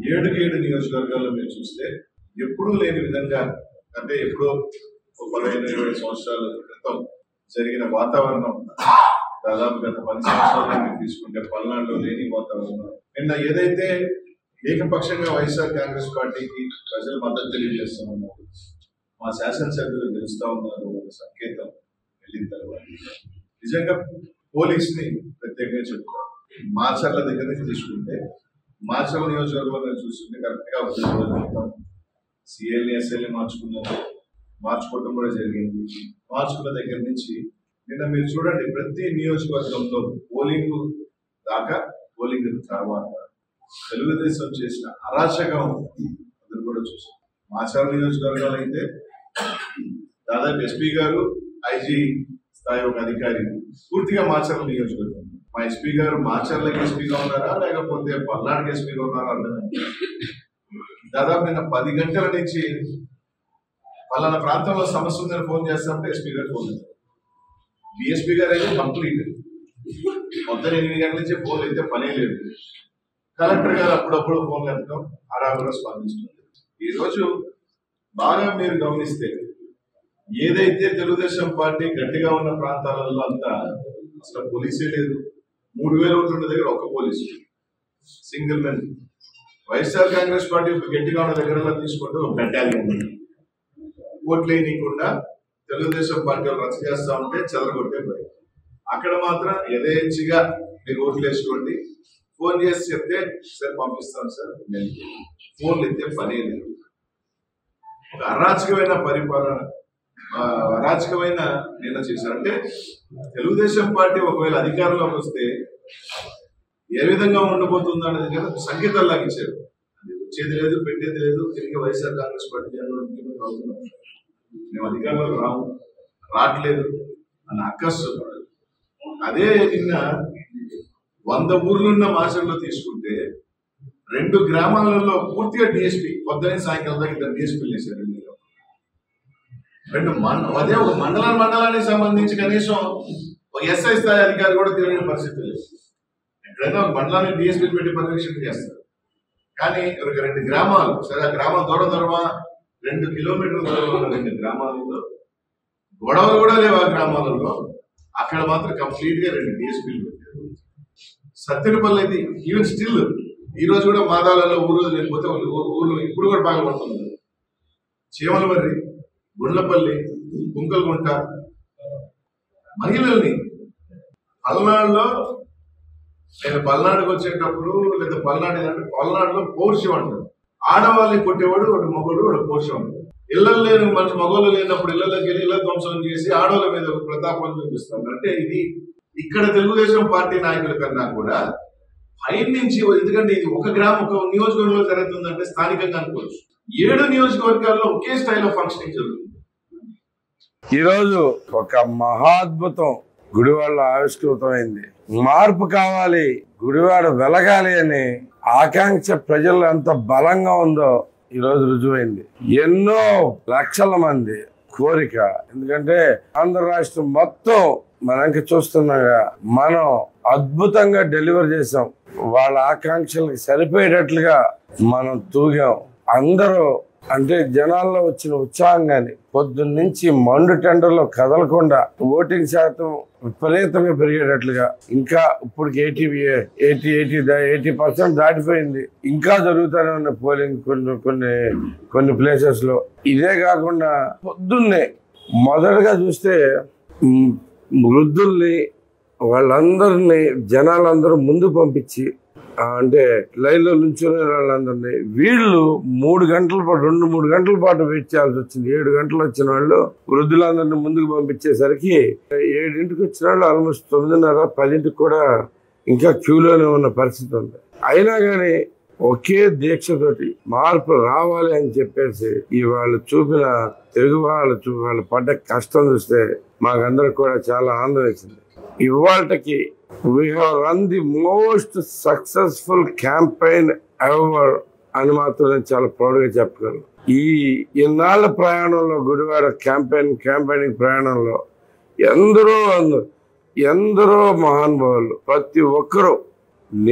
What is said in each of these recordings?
ఏడుకి ఏడు నియోజకవర్గాల్లో మీరు చూస్తే ఎప్పుడూ లేని విధంగా అంటే ఎప్పుడో ఒక పదిహేను ఇరవై సంవత్సరాల క్రితం జరిగిన వాతావరణం దాదాపు గత పది సంవత్సరాలు మీరు తీసుకుంటే పల్నాడులో లేని వాతావరణం నిన్న ఏదైతే ఏకపక్షంగా వైఎస్ఆర్ కాంగ్రెస్ పార్టీకి ప్రజలు మద్దతు తెలియజేస్తూ ఉన్నారు మా శాసనసభ్యులు గెలుస్తా ఉన్నారు ఒక సంకేతం వెళ్ళిన తర్వాత నిజంగా పోలీస్ ని ప్రత్యేకంగా చెప్తారు మాచర్ల దగ్గర నుంచి తీసుకుంటే మాచర్ల నియోజకవర్గంలో చూస్తుంటే కరెక్ట్ గా మొత్తం సిఎల్ని ఎస్ఎల్ని మార్చుకున్నారు మార్చుకోవడం కూడా జరిగింది మార్చుకున్న దగ్గర నుంచి నిన్న మీరు చూడండి ప్రతి నియోజకవర్గంలో పోలింగ్ దాకా పోలింగ్ తర్వాత తెలుగుదేశం చేసిన అరాచకం అందరూ కూడా చూసాం మాచార నియోజకవర్గాలు అయితే దాదాపు ఎస్పీ గారు ఐజీ స్థాయి ఒక అధికారి పూర్తిగా మాచర్ల నియోజకవర్గం మా ఎస్పీ గారు మాచర్లకి ఎస్పీగా ఉన్నారా లేకపోతే పల్నాడుకి ఎస్పీగా ఉన్నారా అర్థం కాదు. దాదాపు నిన్న పది గంటల నుంచి పలానా ప్రాంతంలో సమస్య ఉందని ఫోన్ చేస్తామంటే ఎస్పీ గారు ఫోన్ చేస్తారు డిఎస్పీ గారు అయితే కంప్లీట్ మొత్తం ఎనిమిది గంటల నుంచి ఫోన్ అయితే పనే లేదు కలెక్టర్ గారు అప్పుడప్పుడు ఫోన్ ఎత్తడం హడావుడిగా స్పందిస్తుంది ఈ రోజు బాగా మీరు గమనిస్తే ఏదైతే తెలుగుదేశం పార్టీ గట్టిగా ఉన్న ప్రాంతాలలో అంతా అసలు పోలీసే లేదు మూడు వేల ఓట్లు ఉన్న దగ్గర ఒక police single men YSR Congress Party ఒక గట్టిగా ఉన్న దగ్గర తీసుకుంటే ఒక బెటాలియన్ ఓట్లు వేయనీయకుండా తెలుగుదేశం పార్టీ వాళ్ళు రచ్చ చేస్తా ఉంటే చెదరగొట్టే ప్రయత్నం అక్కడ మాత్రం యథేచ్ఛగా మీరు ఓట్లు వేసుకోండి ఫోన్ చేసి చెప్తే సార్ పంపిస్తాం సార్ నేను ఫోన్లు ఎత్తే పనే లేదు ఒక అరాచకమైన పరిపాలన ఆ, అరాచకమైన నిన్న చేశారు అంటే తెలుగుదేశం పార్టీ ఒకవేళ అధికారంలోకి వస్తే ఏ విధంగా ఉండబోతుందో అనేది కదా సంకేతాల్లాగా ఇచ్చారు అది వచ్చేది లేదు పెట్టేది లేదు తిరిగి వైఎస్ఆర్ కాంగ్రెస్ పార్టీ జనరల్ ముఖ్యమంత్రి అవుతున్నాం మేము అధికారంలోకి రాము రావట్లేదు అని అక్కస్సు అదే నిన్న వంద ఊర్లున్న మాసంలో తీసుకుంటే రెండు గ్రామాలలో పూర్తిగా డిఎస్పీ పొద్దున సాయంకాలం దాకా ఇద్దరు డిఎస్పీలు వేశారు రెండు గ్రామాలు. రెండు మండ అదే ఒక మండల మండలానికి సంబంధించి కనీసం ఒక ఎస్ఐ స్థాయి అధికారి కూడా తిరిగిన పరిస్థితి లేదు ఎక్కడైనా ఒక మండలాన్ని డిఎస్పీలు పెట్టి పర్యవేక్షణ చేస్తారు కానీ ఒక రెండు గ్రామాలు సరే ఆ గ్రామాలు దూరం దూరమా రెండు కిలోమీటర్ల దూరంలో ఉన్న రెండు గ్రామాలలో గొడవలు కూడా లేవు ఆ గ్రామాలలో అక్కడ మాత్రం కంప్లీట్ గా రెండు డిఎస్పీలు పెట్టారు సత్యనపల్లి అయితే ఈవెన్ స్టిల్ ఈ రోజు కూడా మాదాలలో ఊర్లో లేకపోతే వాళ్ళు ఊ- ఊర్లో ఇప్పుడు కూడా బాగా పడుతుంది చీమలమర్రి గుండ్లపల్లి కుంకల్గుంట మహిళల్ని పల్నాడులో నేను పల్నాడుకి వచ్చేటప్పుడు లేదా పల్నాడు అంటే పల్నాడులో పౌరుషం అంటారు ఆడవాళ్ళని కొట్టేవాడు వాడు మగవాడు వాడు పౌరుషం అంటారు ఇళ్ళల్లో లేని మనిషి మగవాళ్ళు లేనప్పుడు ఇళ్ళలోకి వెళ్ళి ఇళ్ళ ధ్వంసం చేసి ఆడవాళ్ళ మీద ఒక ప్రతాపం చూపిస్తారు అంటే ఇది ఇక్కడ తెలుగుదేశం పార్టీ నాయకుల కన్నా కూడా పైన నుంచి ఎందుకంటే ఇది ఒక గ్రామం ఒక నియోజకవర్గంలో జరుగుతుందంటే స్థానికంగా అనుకోవచ్చు ఏడు నియోజకవర్గాల్లో ఒకే స్టైల్ ఆఫ్ ఫంక్షనింగ్ జరుగుతుంది ఈరోజు ఒక మహాద్భుతం గుడివాడ ఆవిష్కృతమైంది మార్పు కావాలి గుడివాడ వెలగాలి అని ఆకాంక్ష ప్రజలు ఎంత బలంగా ఉందో ఈరోజు రుజువైంది ఎన్నో లక్షల మంది కోరిక ఎందుకంటే ఆంధ్ర రాష్ట్రం మొత్తం మనకి చూస్తున్నాగా మనం అద్భుతంగా డెలివర్ చేసాం వాళ్ళ ఆకాంక్షలకు సరిపోయేటట్లుగా మనం తూగాం అందరూ అంటే జనాల్లో వచ్చిన ఉత్సాహం కానీ పొద్దున్న నుంచి మండు టెండర్లో కదలకుండా ఓటింగ్ శాతం విపరీతంగా పెరిగేటట్లుగా ఇంకా ఇప్పుడు eighty eighty eighty eighty percent దాటిపోయింది ఇంకా జరుగుతూనే ఉన్న పోలింగ్ కొన్ని కొన్ని కొన్ని ప్లేసెస్ లో ఇదే కాకుండా పొద్దున్నే మొదటగా చూస్తే మ్, వృద్ధుల్ని వాళ్ళందరినీ జనాలందరూ ముందు పంపించి ఆ, అంటే లైన్లో నుంచునే వాళ్ళందరినీ వీళ్ళు మూడు గంటల పాటు రెండు మూడు గంటల పాటు వెయిట్ చేయాల్సి వచ్చింది ఏడు గంటలు వచ్చిన వాళ్ళు వృద్ధులందరినీ ముందుకు పంపించేసరికి ఏడింటికి వచ్చిన వాళ్ళు ఆల్మోస్ట్ తొమ్మిదిన్నర పదింటికి కూడా ఇంకా క్యూలోనే ఉన్న పరిస్థితి ఉంది అయినా కానీ ఒకే దీక్షతోటి మార్పు రావాలి అని చెప్పేసి ఈ వాళ్ళు చూపిన తెలుగు వాళ్ళు చూ వాళ్ళు పడ్డ కష్టం చూస్తే మాకందరికి కూడా చాలా ఆనందం వేసింది ఇవాళకి we have run the most successful campaign ever అని మాత్రం నేను చాలా ప్రౌడ్గా చెప్పగలను ఈ ఇన్నాళ్ళ ప్రయాణంలో గుడివాడ క్యాంపెయిన్ క్యాంపెయినింగ్ ప్రయాణంలో ఎందరో అందరూ ఎందరో మహానుభావులు ప్రతి ఒక్కరూ నే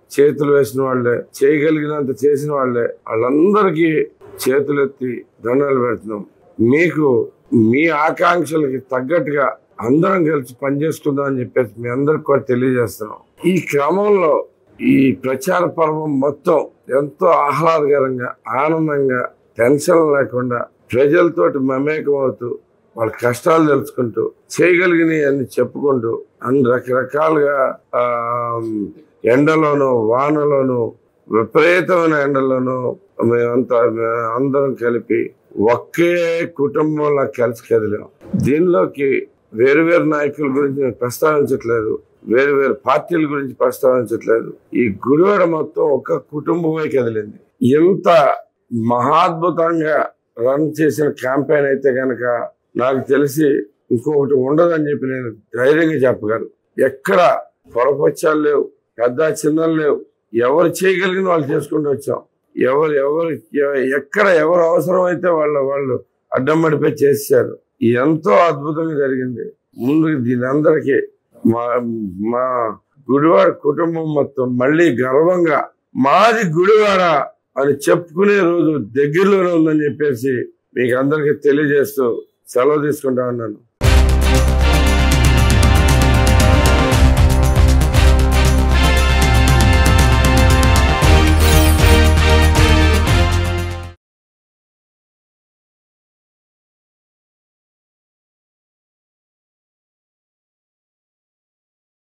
చేతులు వేసిన వాళ్ళే చేయగలిగినంత చేసిన వాళ్ళే వాళ్ళందరికీ చేతులెత్తి దండాలు పెడుతున్నాం మీకు మీ ఆకాంక్షలకి తగ్గట్టుగా అందరం కలిసి పనిచేసుకుందాం అని చెప్పేసి మీ అందరికి కూడా తెలియజేస్తున్నాం ఈ క్రమంలో ఈ ప్రచార పర్వం మొత్తం ఎంతో ఆహ్లాదకరంగా ఆనందంగా టెన్షన్ లేకుండా ప్రజలతోటి మమేకం అవుతూ వాళ్ళ కష్టాలు తెలుసుకుంటూ చేయగలిగినవి అన్ని చెప్పుకుంటూ అన్ని రకరకాలుగా ఆ, ఎండలోను వానలోను విపరీతమైన ఎండలోను మేమంతా మే- అందరం కలిపి ఒకే కుటుంబంలో కలిసి కదిలాం దీనిలోకి వేరు వేరు నాయకుల గురించి నేను ప్రస్తావించట్లేదు వేరు వేరు పార్టీల గురించి ప్రస్తావించట్లేదు ఈ గుడివాడ మొత్తం ఒక కుటుంబమే కదిలింది ఇంత మహాద్భుతంగా రన్ చేసిన క్యాంపెయిన్ అయితే కనుక నాకు తెలిసి ఇంకొకటి ఉండదని చెప్పి నేను ధైర్యంగా చెప్పగలను ఎక్కడ పొరపచ్చాలు లేవు పెద్ద చిన్నలు లేవు ఎవరు చేయగలిగిన వాళ్ళు చేసుకుంటూ వచ్చాం ఎవరు ఎవరు ఎ- ఎక్కడ ఎవరు అవసరం అయితే వాళ్ళు వాళ్ళు అడ్డం పడిపోయి చేశారు ఎంతో అద్భుతంగా జరిగింది ముందు దీని అందరికీ మా మా గుడివాడ కుటుంబం మొత్తం మళ్ళీ గర్వంగా మాది గుడివాడ అని చెప్పుకునే రోజు దగ్గరలోనే ఉందని చెప్పేసి మీకు అందరికీ తెలియజేస్తూ సెలవు తీసుకుంటా ఉన్నాను